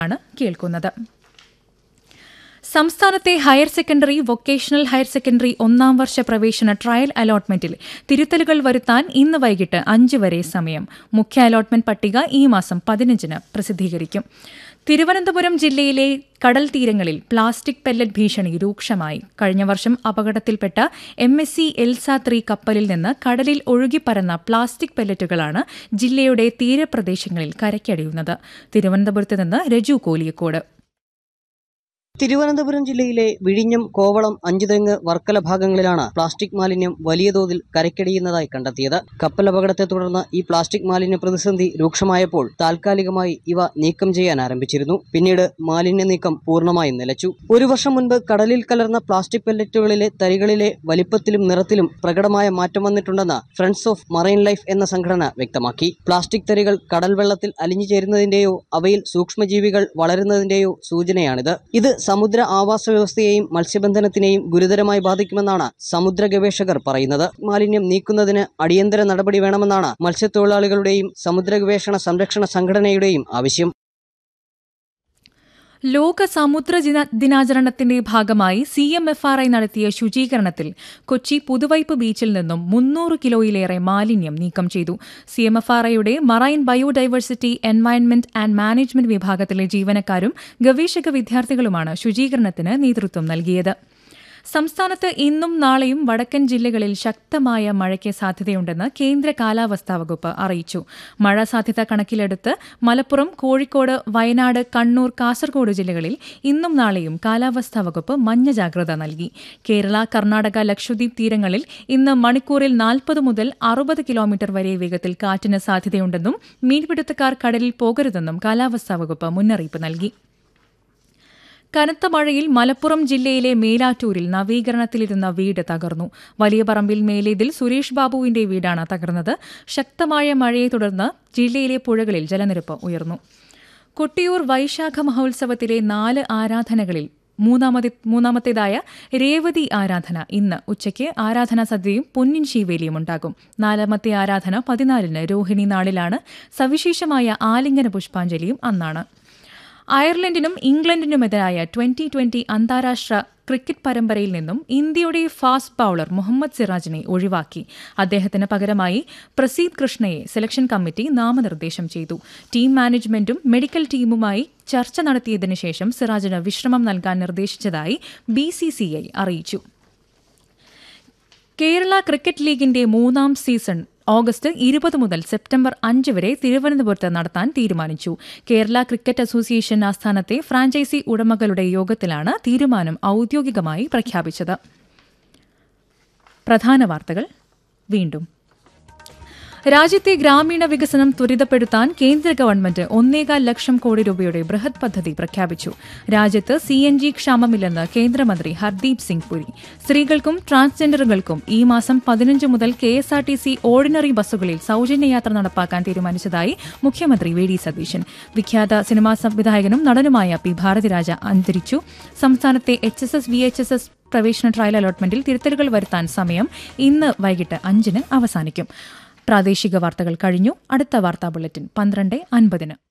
ആണ് കേൾക്കുന്നത് സംസ്ഥാനത്തെ higher secondary vocational higher secondary ഒന്നാം വർഷ പ്രവേശന ട്രയൽ അലോട്ട്മെന്റിൽ തിരുത്തലുകൾ വരുത്താൻ ഇന്ന് വൈകിട്ട് അഞ്ച് വരെ സമയം മുഖ്യ അലോട്ട്മെന്റ് പട്ടിക ഈ മാസം പതിനഞ്ചിന് പ്രസിദ്ധീകരിക്കും തിരുവനന്തപുരം ജില്ലയിലെ കടൽ തീരങ്ങളിൽ പ്ലാസ്റ്റിക് പെല്ലറ്റ് ഭീഷണി രൂക്ഷമായി കഴിഞ്ഞ വർഷം അപകടത്തിൽപ്പെട്ട M S C Elsa three കപ്പലിൽ നിന്ന് കടലിൽ ഒഴുകിപ്പരന്ന പ്ലാസ്റ്റിക് പെല്ലറ്റുകളാണ് ജില്ലയുടെ തീരപ്രദേശങ്ങളിൽ കരയ്ക്കടിയുന്നത് തിരുവനന്തപുരത്ത് നിന്ന് രജു കോലിയക്കോട് തിരുവനന്തപുരം ജില്ലയിലെ വിഴിഞ്ഞം കോവളം അഞ്ചുതെങ്ങ് വർക്കല ഭാഗങ്ങളിലാണ് പ്ലാസ്റ്റിക് മാലിന്യം വലിയ തോതിൽ കരയ്ക്കടിയുന്നതായി കണ്ടെത്തിയത് കപ്പൽ അപകടത്തെ തുടർന്ന് ഈ പ്ലാസ്റ്റിക് മാലിന്യ പ്രതിസന്ധി രൂക്ഷമായപ്പോൾ താൽക്കാലികമായി ഇവ നീക്കം ചെയ്യാൻ ആരംഭിച്ചിരുന്നു പിന്നീട് മാലിന്യ നീക്കം പൂർണ്ണമായും നിലച്ചു ഒരു വർഷം മുൻപ് കടലിൽ കലർന്ന പ്ലാസ്റ്റിക് പെല്ലറ്റുകളിലെ തരികളിലെ വലിപ്പത്തിലും നിറത്തിലും പ്രകടമായ മാറ്റം വന്നിട്ടുണ്ടെന്ന് ഫ്രണ്ട്സ് ഓഫ് മറൈൻ ലൈഫ് എന്ന സംഘടന വ്യക്തമാക്കി പ്ലാസ്റ്റിക് തരികൾ കടൽ വെള്ളത്തിൽ അലിഞ്ഞു ചേരുന്നതിന്റെയോ അവയിൽ സൂക്ഷ്മജീവികൾ വളരുന്നതിന്റെയോ സൂചനയാണിത് ഇത് സമുദ്ര ആവാസ വ്യവസ്ഥയെയും മത്സ്യബന്ധനത്തിനെയും ഗുരുതരമായി ബാധിക്കുമെന്നാണ് സമുദ്ര ഗവേഷകർ പറയുന്നത് മാലിന്യം നീക്കുന്നതിന് അടിയന്തര നടപടി വേണമെന്നാണ് മത്സ്യത്തൊഴിലാളികളുടെയും സമുദ്ര ഗവേഷണ സംരക്ഷണ സംഘടനയുടെയും ആവശ്യം ലോക സമുദ്ര ദിന- ദിനാചരണത്തിന്റെ ഭാഗമായി C M F R I നടത്തിയ ശുചീകരണത്തിൽ കൊച്ചി പുതുവൈപ്പ് ബീച്ചിൽ നിന്നും മുന്നൂറ് കിലോയിലേറെ മാലിന്യം നീക്കം ചെയ്തു സി എം എഫ് ആർ ഐയുടെ marine biodiversity environment and management വിഭാഗത്തിലെ ജീവനക്കാരും ഗവേഷക വിദ്യാർത്ഥികളുമാണ് ശുചീകരണത്തിന് നേതൃത്വം നൽകിയത് സംസ്ഥാനത്ത് ഇന്നും നാളെയും വടക്കൻ ജില്ലകളിൽ ശക്തമായ മഴയ്ക്ക് സാധ്യതയുണ്ടെന്ന് കേന്ദ്ര കാലാവസ്ഥാ വകുപ്പ് അറിയിച്ചു മഴ സാധ്യത കണക്കിലെടുത്ത് മലപ്പുറം കോഴിക്കോട് വയനാട് കണ്ണൂർ കാസർഗോഡ് ജില്ലകളിൽ ഇന്നും നാളെയും കാലാവസ്ഥാ വകുപ്പ് മഞ്ഞ ജാഗ്രത നൽകി കേരള കർണാടക ലക്ഷദ്വീപ് തീരങ്ങളിൽ ഇന്ന് മണിക്കൂറിൽ നാൽപ്പത് മുതൽ അറുപത് കിലോമീറ്റർ വരെ വേഗത്തിൽ കാറ്റിന് സാധ്യതയുണ്ടെന്നും മീൻപിടുത്തക്കാർ കടലിൽ പോകരുതെന്നും കാലാവസ്ഥാ വകുപ്പ് മുന്നറിയിപ്പ് നൽകി കനത്ത മഴയിൽ മലപ്പുറം ജില്ലയിലെ മേലാറ്റൂരിൽ നവീകരണത്തിലിരുന്ന വീട് തകർന്നു വലിയ പറമ്പിൽ മേലേതിൽ സുരേഷ് ബാബുവിന്റെ വീടാണ് തകർന്നത് ശക്തമായ മഴയെ തുടർന്ന് ജില്ലയിലെ പുഴകളിൽ ജലനിരപ്പ് ഉയർന്നു കൊട്ടിയൂർ വൈശാഖ മഹോത്സവത്തിലെ നാല് ആരാധനകളിൽ മൂന്നാമതി മൂന്നാമത്തേതായ രേവതി ആരാധന ഇന്ന് ഉച്ചയ്ക്ക് ആരാധനാ സദ്യയും പൊന്നിൻ ശീവേലിയും ഉണ്ടാകും നാലാമത്തെ ആരാധന പതിനാലിന് രോഹിണി നാളിലാണ് സവിശേഷമായ ആലിംഗന പുഷ്പാഞ്ജലിയും അന്നാണ് അയർലൻഡിനും ഇംഗ്ലണ്ടിനുമെതിരായ ട്വന്റി ട്വന്റി അന്താരാഷ്ട്ര ക്രിക്കറ്റ് പരമ്പരയിൽ നിന്നും ഇന്ത്യയുടെ ഫാസ്റ്റ് ബൌളർ മുഹമ്മദ് സിറാജിനെ ഒഴിവാക്കി അദ്ദേഹത്തിന് പകരമായി പ്രസീദ് കൃഷ്ണയെ സെലക്ഷൻ കമ്മിറ്റി നാമനിർദ്ദേശം ചെയ്തു ടീം മാനേജ്മെന്റും മെഡിക്കൽ ടീമുമായി ചർച്ച നടത്തിയതിനു ശേഷം സിറാജിന് വിശ്രമം നൽകാൻ നിർദ്ദേശിച്ചതായി ബിസിസിഐ അറിയിച്ചു കേരള ക്രിക്കറ്റ് ലീഗിന്റെ മൂന്നാം സീസൺ ഓഗസ്റ്റ് ഇരുപത് മുതൽ സെപ്റ്റംബർ അഞ്ച് വരെ തിരുവനന്തപുരത്ത് നടത്താൻ തീരുമാനിച്ചു കേരള ക്രിക്കറ്റ് അസോസിയേഷൻ ആസ്ഥാനത്തെ ഫ്രാഞ്ചൈസി ഉടമകളുടെ യോഗത്തിലാണ് തീരുമാനം ഔദ്യോഗികമായി പ്രഖ്യാപിച്ചത് പ്രധാന വാർത്തകൾ വീണ്ടും രാജ്യത്തെ ഗ്രാമീണ വികസനം ത്വരിതപ്പെടുത്താൻ കേന്ദ്ര ഗവൺമെന്റ് ഒന്നേകാൽ ലക്ഷം കോടി രൂപയുടെ ബൃഹത് പദ്ധതി പ്രഖ്യാപിച്ചു രാജ്യത്ത് സി എൻ ജി ക്ഷാമമില്ലെന്ന് കേന്ദ്രമന്ത്രി ഹർദീപ് സിംഗ് പുരി സ്ത്രീകൾക്കും ട്രാൻസ്ജെൻഡറുകൾക്കും ഈ മാസം പതിനഞ്ച് മുതൽ K S R T C ordinary ബസ്സുകളിൽ സൌജന്യ യാത്ര നടപ്പാക്കാൻ തീരുമാനിച്ചതായി മുഖ്യമന്ത്രി വി ഡി സതീശൻ വിഖ്യാത സിനിമാ സംവിധായകനും നടനുമായ പി ഭാരതിരാജ അന്തരിച്ചു സംസ്ഥാനത്തെ H S S V H S S പ്രവേശന ട്രയൽ അലോട്ട്മെന്റിൽ തിരുത്തലുകൾ വരുത്താൻ സമയം ഇന്ന് വൈകിട്ട് അഞ്ചിന് അവസാനിക്കും പ്രാദേശിക വാർത്തകൾ കഴിഞ്ഞു അടുത്ത വാർത്താ ബുള്ളറ്റിൻ പന്ത്രണ്ട് അൻപതിന്